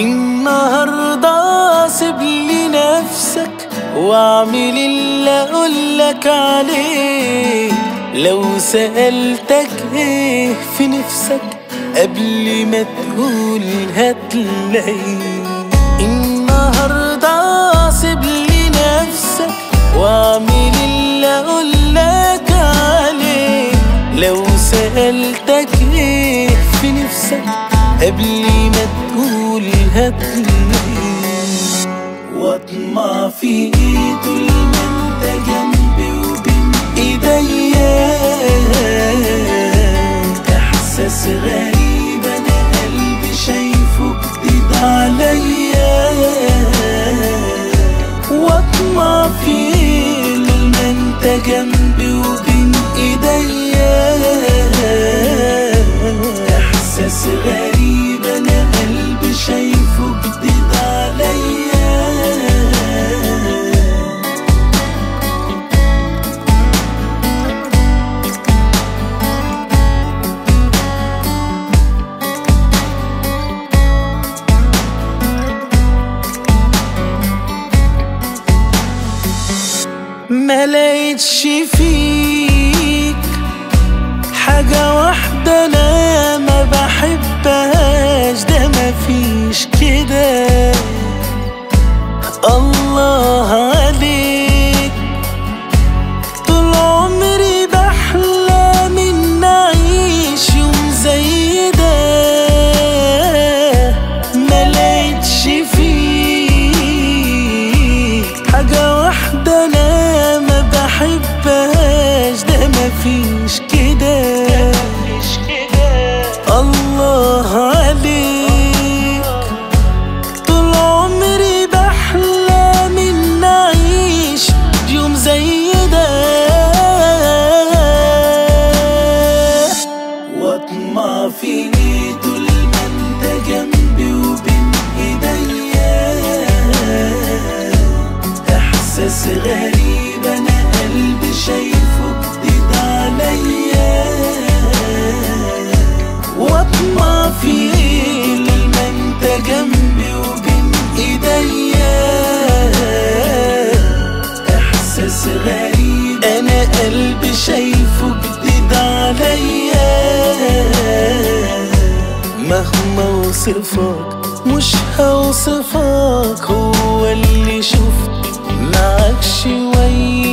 النهاردة سيب لي نفسك واعمل اللي اقولك عليه لو سألتك ايه في نفسك قبل ما تقول هتلاقيه النهاردة سيب لي نفسك واعمل اللي اقولك عليه لو سألتك ايه في نفسك قبل ما تقول هتلاقيه واطمع في ايده اللي انت جنبي وبين ايديا احساس غريب انا قلبي شايفه جديد عليا واطمع في اللي انت جنبي وبين ايديا احساس غريب انا قلبي شايفه جديد عليا ما لقيتش فيك حاجة واحدة أنا ما بحبهاش ده مفيش كده الله عليك طول عمري بحلم إن أعيش يوم زي ده ما لقيتش فيك حاجة واحدة أنا ما بحبهاش ده مفيش كده الله عليك طول عمري بحلم إن أعيش يوم زي ده واطمع في ايده لما انت جنبي وبين ايديا احساس غريب انا قلبي شايفه جديد عليا واطمع في لما انت جنبي وبين ايديا احساس غريب انا قلبي شايفه جديد عليا مهما اوصفك مش هوصفك هو اللي شفت معاك شوية